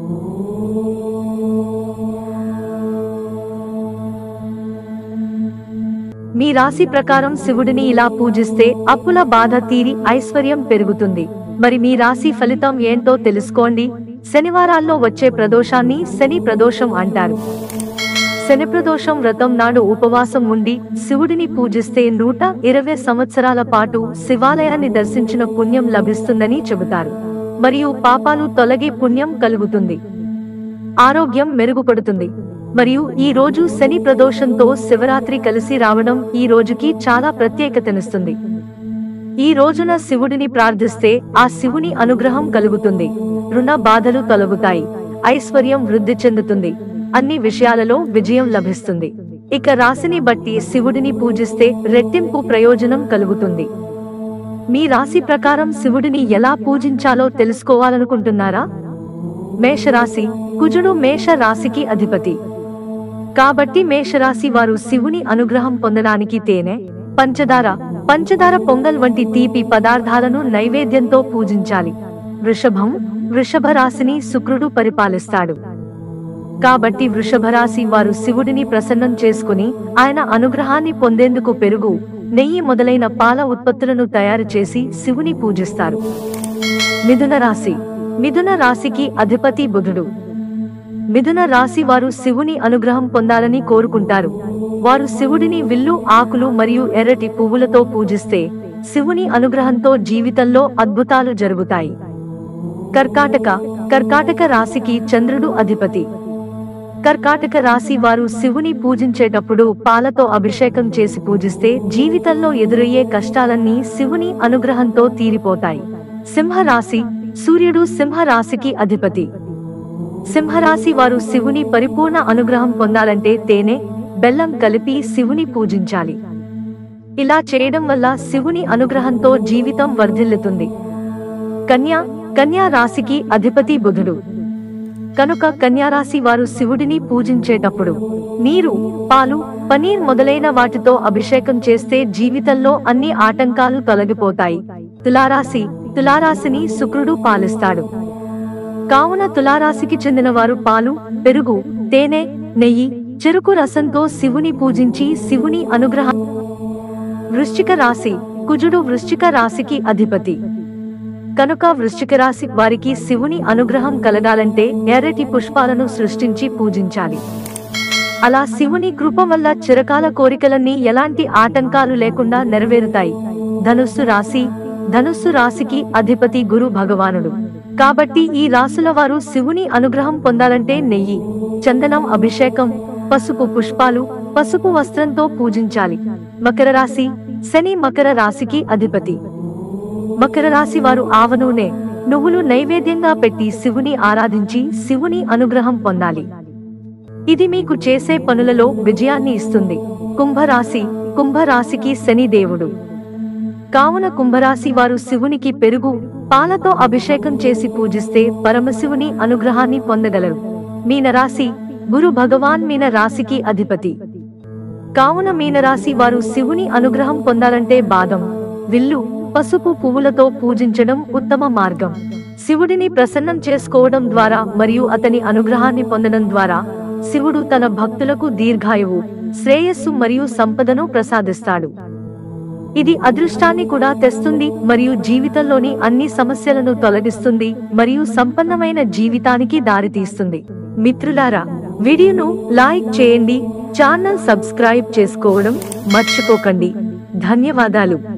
మీ రాశి ప్రకారం శివుడిని ఇలా పూజిస్తే అప్పుల బాధ తీరి ఐశ్వర్యం పెరుగుతుంది మరి మీ రాశి ఫలితం ఏంటో తెలుసుకోండి శనివారాల్లో వచ్చే ప్రదోషాన్ని శని ప్రదోషం అంటారు శని ప్రదోషం వ్రతం నాడు ఉపవాసం ఉండి శివుడిని పూజిస్తే నూట ఇరవై సంవత్సరాల పాటు శివాలయాన్ని దర్శించిన పుణ్యం లభిస్తుందని చెబుతారు మరియు పాపాలు తొలగి పుణ్యం కలుగుతుంది ఆరోగ్యం మెరుగుపడుతుంది మరియు ఈ రోజు శని ప్రదోషంతో శివరాత్రి కలిసి రావడం ఈ రోజుకి చాలా ప్రత్యేకతనిస్తుంది ఈ రోజున శివుడిని ప్రార్థిస్తే ఆ శివుని అనుగ్రహం కలుగుతుంది రుణ బాధలు తొలగుతాయి ఐశ్వర్యం వృద్ధి చెందుతుంది అన్ని విషయాలలో విజయం లభిస్తుంది ఇక రాశిని బట్టి శివుడిని పూజిస్తే రెట్టింపు ప్రయోజనం కలుగుతుంది మీ రాశి ప్రకారం శివుడిని ఎలా పూజించాలో తెలుసుకోవాలనుకుంటున్నారా మేషరాశి కుజుడు మేష రాశికి అధిపతి కాబట్టి మేషరాశి వారు శివుని అనుగ్రహం పొందడానికి తేనె పంచదార పంచదార పొంగల్ వంటి తీపి పదార్థాలను నైవేద్యంతో పూజించాలి వృషభం వృషభ రాశిని శుక్రుడు పరిపాలిస్తాడు కాబట్టి వృషభ రాశి వారు శివుడిని ప్రసన్నం చేసుకుని ఆయన అనుగ్రహాన్ని పొందేందుకు పెరుగు నెయ్యి మొదలైన పాల ఉత్పత్తులను తయారు చేసి శివుని పూజిస్తారు మిథున రాశి మిథున రాశికి అధిపతి బుధుడు మిథున రాశి వారు శివుని అనుగ్రహం పొందాలని కోరుకుంటారు వారు శివుడిని విల్లు ఆకులు మరియు ఎర్రటి పువ్వులతో పూజిస్తే శివుని అనుగ్రహంతో జీవితంలో అద్భుతాలు జరుగుతాయి కర్కాటక కర్కాటక రాశికి చంద్రుడు అధిపతి కర్కాటక రాశి వారు శివుని పూజించేటప్పుడు పాలతో అభిషేకం చేసి పూజిస్తే జీవితంలో ఎదురయ్యే కష్టాలన్నీ శివుని అనుగ్రహంతో తీరిపోతాయి సింహరాశి సూర్యుడు సింహరాశికి అధిపతి సింహరాశి వారు శివుని పరిపూర్ణ అనుగ్రహం పొందాలంటే తేనె బెల్లం కలిపి శివుని పూజించాలి ఇలా చేయడం వల్ల శివుని అనుగ్రహంతో జీవితం వర్ధిల్లుతుంది కన్యా కన్యా రాశికి అధిపతి బుధుడు కనుక కన్యారాశి వారు శివుడిని పూజించేటప్పుడు నీరు పాలు పనీర్ మొదలైన వాటితో అభిషేకం చేస్తే జీవితంలో అన్ని ఆటంకాలు తొలగిపోతాయి తులారాశి తులారాశిని శుక్రుడు పాలిస్తాడు కావున తులారాశికి చెందిన వారు పాలు పెరుగు తేనె నెయ్యి చెరుకు రసంతో శివుని పూజించి శివుని అనుగ్రహం వృశ్చిక రాశి కుజుడు వృశ్చిక రాశికి అధిపతి కనుక వృశ్చిక రాశి వారికి శివుని అనుగ్రహం కలగాలంటే ఎర్రటి పుష్పాలను సృష్టించి పూజించాలి అలా శివుని కృప వల్ల చిరకాల కోరికలన్నీ ఎలాంటి ఆటంకాలు లేకుండా నెరవేరుతాయి ధనుస్సు రాశి ధనుస్సు రాశికి అధిపతి గురు భగవానుడు కాబట్టి ఈ రాసుల వారు శివుని అనుగ్రహం పొందాలంటే నెయ్యి చందనం అభిషేకం పసుపు పుష్పాలు పసుపు వస్త్రంతో పూజించాలి మకర రాశి శని మకర రాశికి అధిపతి మకర రాశి వారు ఆవ నూనె నువ్వులు నైవేద్యంగా పెట్టి శివుని ఆరాధించి శివుని అనుగ్రహం పొందాలి ఇది మీకు చేసే పనులలో విజయాన్ని ఇస్తుంది కుంభరాశి కుంభరాశికి శని దేవుడు కావున కుంభరాశి వారు శివునికి పెరుగు పాలతో అభిషేకం చేసి పూజిస్తే పరమశివుని అనుగ్రహాన్ని పొందగలరు మీనరాశి గురు భగవాన్ మీన రాశికి అధిపతి కావున మీనరాశి వారు శివుని అనుగ్రహం పొందాలంటే బాదం విల్లు పసుపు పువ్వులతో పూజించడం ఉత్తమ మార్గం శివుడిని ప్రసన్నం చేసుకోవడం ద్వారా మరియు అతని అనుగ్రహాన్ని పొందడం ద్వారా శివుడు తన భక్తులకు దీర్ఘాయువు శ్రేయస్సు మరియు సంపదను ప్రసాదిస్తాడు ఇది అదృష్టాన్ని కూడా తెస్తుంది మరియు జీవితంలోని అన్ని సమస్యలను తొలగిస్తుంది మరియు సంపన్నమైన జీవితానికి దారితీస్తుంది మిత్రులారా వీడియోను లైక్ చేయండి ఛానల్ సబ్స్క్రైబ్ చేసుకోవడం మర్చిపోకండి ధన్యవాదాలు